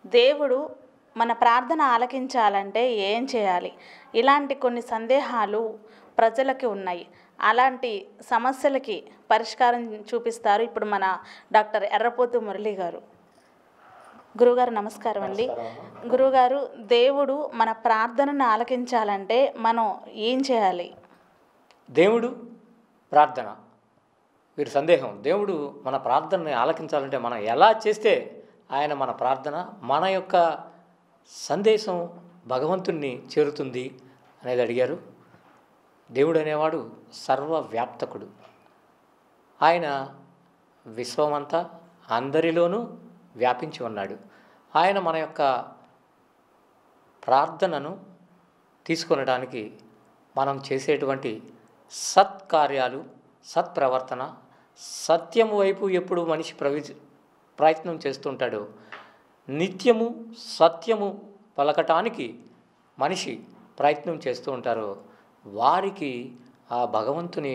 దేవుడు మన ప్రార్థన ఆలకించాలంటే ఏం చేయాలి ఇలాంటి కొన్ని సందేహాలు ప్రజలకి ఉన్నాయి అలాంటి సమస్యలకి పరిష్కారం చూపిస్తారు ఇప్పుడు మన డాక్టర్ ఎర్రపోతు మురళి గారు గురుగారు నమస్కారం అండి గురుగారు దేవుడు మన ప్రార్థనను ఆలకించాలంటే మనం ఏం చేయాలి దేవుడు ప్రార్థన వీరి సందేహం దేవుడు మన ప్రార్థనని ఆలకించాలంటే మనం ఎలా చేస్తే ఆయన మన ప్రార్థన మన యొక్క సందేశం భగవంతుణ్ణి చేరుతుంది అనేది అడిగారు దేవుడు అనేవాడు సర్వవ్యాప్తకుడు ఆయన విశ్వమంతా అందరిలోనూ వ్యాపించి ఉన్నాడు ఆయన మన యొక్క ప్రార్థనను తీసుకొనడానికి మనం చేసేటువంటి సత్కార్యాలు సత్ప్రవర్తన సత్యము వైపు ఎప్పుడు మనిషి ప్రవి ప్రయత్నం చేస్తుంటాడో నిత్యము సత్యము పలకటానికి మనిషి ప్రయత్నం చేస్తూ ఉంటారో వారికి ఆ భగవంతుని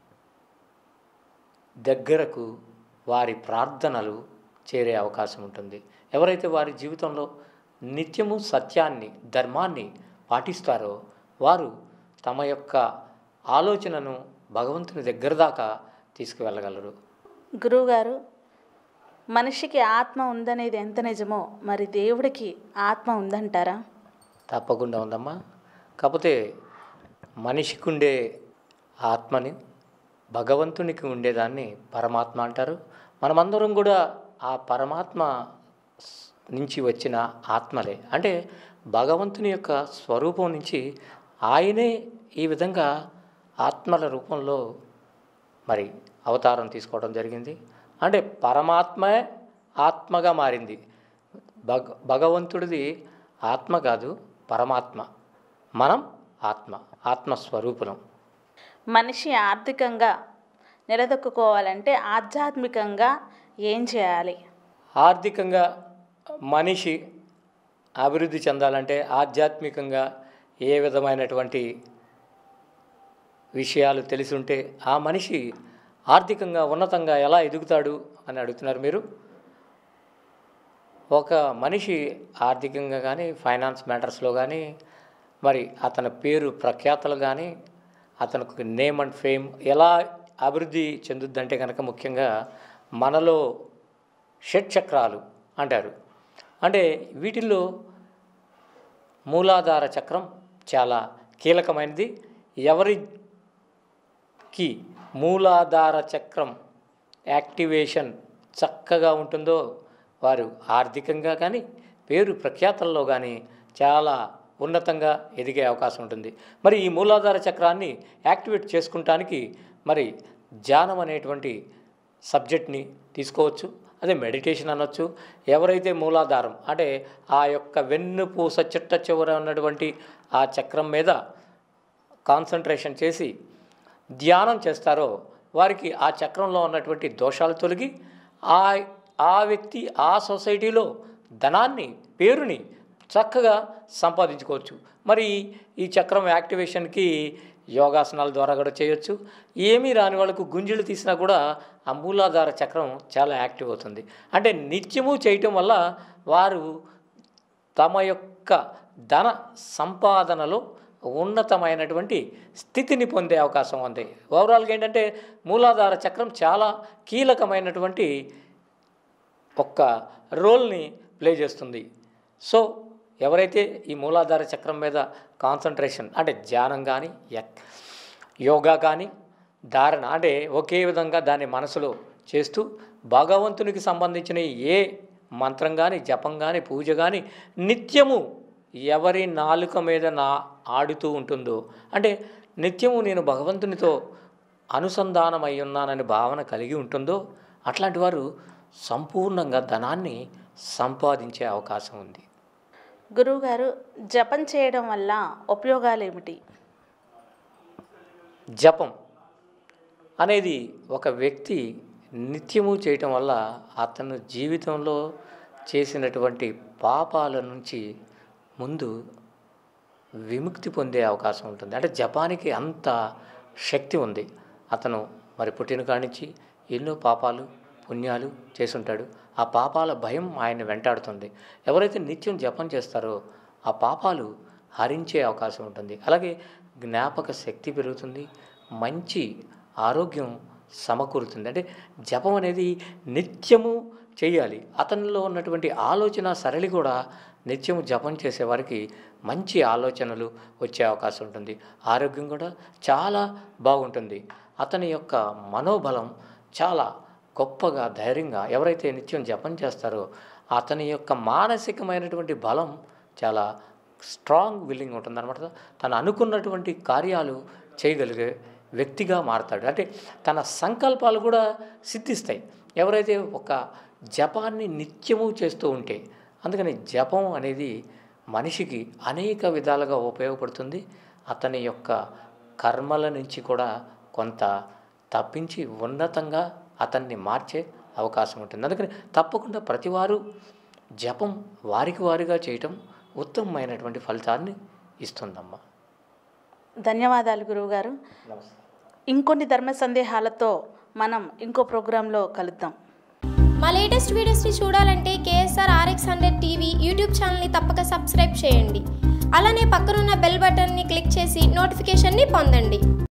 దగ్గరకు వారి ప్రార్థనలు చేరే అవకాశం ఉంటుంది ఎవరైతే వారి జీవితంలో నిత్యము సత్యాన్ని ధర్మాన్ని పాటిస్తారో వారు తమ యొక్క ఆలోచనను భగవంతుని దగ్గర దాకా తీసుకువెళ్ళగలరు గురువుగారు మనిషికి ఆత్మ ఉందనేది ఎంత నిజమో మరి దేవుడికి ఆత్మ ఉందంటారా తప్పకుండా ఉందమ్మా కాకపోతే మనిషికి ఉండే ఆత్మని భగవంతునికి ఉండేదాన్ని పరమాత్మ అంటారు మనమందరం కూడా ఆ పరమాత్మ స్- నుంచి వచ్చిన ఆత్మలే అంటే భగవంతుని యొక్క స్వరూపం నుంచి ఆయనే ఈ విధంగా ఆత్మల రూపంలో మరి అవతారం తీసుకోవడం జరిగింది అంటే పరమాత్మే ఆత్మగా మారింది భగ భగవంతుడిది ఆత్మ కాదు పరమాత్మ మనం ఆత్మ ఆత్మస్వరూపులం మనిషి ఆర్థికంగా నిలదొక్కుకోవాలంటే ఆధ్యాత్మికంగా ఏం చేయాలి ఆర్థికంగా మనిషి అభివృద్ధి చెందాలంటే ఆధ్యాత్మికంగా ఏ విధమైనటువంటి విషయాలు తెలిసి ఉంటే ఆ మనిషి ఆర్థికంగా ఉన్నతంగా ఎలా ఎదుగుతాడు అని అడుగుతున్నారు మీరు ఒక మనిషి ఆర్థికంగా కానీ ఫైనాన్స్ మ్యాటర్స్లో కానీ మరి అతని పేరు ప్రఖ్యాతలు కానీ అతనికి నేమ్ అండ్ ఫేమ్ ఎలా అభివృద్ధి చెందుద్దంటే కనుక ముఖ్యంగా మనలో షట్ చక్రాలు అంటారు అంటే వీటిల్లో మూలాధార చక్రం చాలా కీలకమైనది ఎవరికి మూలాధార చక్రం యాక్టివేషన్ చక్కగా ఉంటుందో వారు ఆర్థికంగా కానీ పేరు ప్రఖ్యాతల్లో కానీ చాలా ఉన్నతంగా ఎదిగే అవకాశం ఉంటుంది మరి ఈ మూలాధార చక్రాన్ని యాక్టివేట్ చేసుకుంటానికి మరి ధ్యానం అనేటువంటి సబ్జెక్ట్ని తీసుకోవచ్చు అదే మెడిటేషన్ అనొచ్చు ఎవరైతే మూలాధారం అంటే ఆ యొక్క వెన్నుపూస చిట్ట చివర ఉన్నటువంటి ఆ చక్రం మీద కాన్సన్ట్రేషన్ చేసి ధ్యానం చేస్తారో వారికి ఆ చక్రంలో ఉన్నటువంటి దోషాలు తొలగి ఆ ఆ వ్యక్తి ఆ సొసైటీలో ధనాన్ని పేరుని చక్కగా సంపాదించుకోవచ్చు మరి ఈ చక్రం యాక్టివేషన్కి యోగాసనాల ద్వారా కూడా చేయొచ్చు ఏమీ రాని వాళ్ళకు గుంజీలు తీసినా కూడా ఆ మూలాధార చక్రం చాలా యాక్టివ్ అవుతుంది అంటే నిత్యము చేయటం వల్ల వారు తమ యొక్క ధన సంపాదనలో ఉన్నతమైనటువంటి స్థితిని పొందే అవకాశం ఉంది ఓవరాల్గా ఏంటంటే మూలాధార చక్రం చాలా కీలకమైనటువంటి ఒక్క రోల్ని ప్లే చేస్తుంది సో ఎవరైతే ఈ మూలాధార చక్రం మీద కాన్సన్ట్రేషన్ అంటే ధ్యానం కానీ ఎక్- యోగా కానీ ధారణ అంటే ఒకే విధంగా దాన్ని మనసులో చేస్తూ భగవంతునికి సంబంధించిన ఏ మంత్రం కానీ జపం కానీ పూజ కానీ నిత్యము ఎవరి నాలుక మీద నా ఆడుతూ ఉంటుందో అంటే నిత్యము నేను భగవంతునితో అనుసంధానమై ఉన్నానని భావన కలిగి ఉంటుందో అట్లాంటి వారు సంపూర్ణంగా ధనాన్ని సంపాదించే అవకాశం ఉంది గురువుగారు జపం చేయడం వల్ల ఉపయోగాలు ఏమిటి జపం అనేది ఒక వ్యక్తి నిత్యము చేయటం వల్ల అతను జీవితంలో చేసినటువంటి పాపాల నుంచి ముందు విముక్తి పొందే అవకాశం ఉంటుంది అంటే జపానికి అంత శక్తి ఉంది అతను మరి పుట్టిన కాడి నుంచి ఎన్నో పాపాలు పుణ్యాలు చేసుంటాడు ఆ పాపాల భయం ఆయన వెంటాడుతుంది ఎవరైతే నిత్యం జపం చేస్తారో ఆ పాపాలు హరించే అవకాశం ఉంటుంది అలాగే జ్ఞాపక శక్తి పెరుగుతుంది మంచి ఆరోగ్యం సమకూరుతుంది అంటే జపం అనేది నిత్యము చేయాలి అతనిలో ఉన్నటువంటి ఆలోచన సరళి కూడా నిత్యము జపం చేసేవారికి మంచి ఆలోచనలు వచ్చే అవకాశం ఉంటుంది ఆరోగ్యం కూడా చాలా బాగుంటుంది అతని యొక్క మనోబలం చాలా గొప్పగా ధైర్యంగా ఎవరైతే నిత్యం జపం చేస్తారో అతని యొక్క మానసికమైనటువంటి బలం చాలా స్ట్రాంగ్ విల్లింగ్ ఉంటుందన్నమాట తను అనుకున్నటువంటి కార్యాలు చేయగలిగే వ్యక్తిగా మారతాడు అంటే తన సంకల్పాలు కూడా సిద్ధిస్తాయి ఎవరైతే ఒక జపాన్ని నిత్యము చేస్తూ ఉంటే అందుకని జపం అనేది మనిషికి అనేక విధాలుగా ఉపయోగపడుతుంది అతని యొక్క కర్మల నుంచి కూడా కొంత తప్పించి ఉన్నతంగా అతన్ని మార్చే అవకాశం ఉంటుంది అందుకని తప్పకుండా ప్రతివారు జపం వారికి వారిగా చేయటం ఉత్తమమైనటువంటి ఫలితాన్ని ఇస్తుందమ్మా ధన్యవాదాలు గురువుగారు నమస్తే ఇంకొన్ని ధర్మ సందేహాలతో మనం ఇంకో ప్రోగ్రాంలో కలుద్దాం మా లేటెస్ట్ వీడియోస్ని చూడాలంటే KSR RX hundred TV YouTube ఛానల్ని తప్పక సబ్స్క్రైబ్ చేయండి అలానే పక్కనున్న బెల్ బటన్ని క్లిక్ చేసి నోటిఫికేషన్ని పొందండి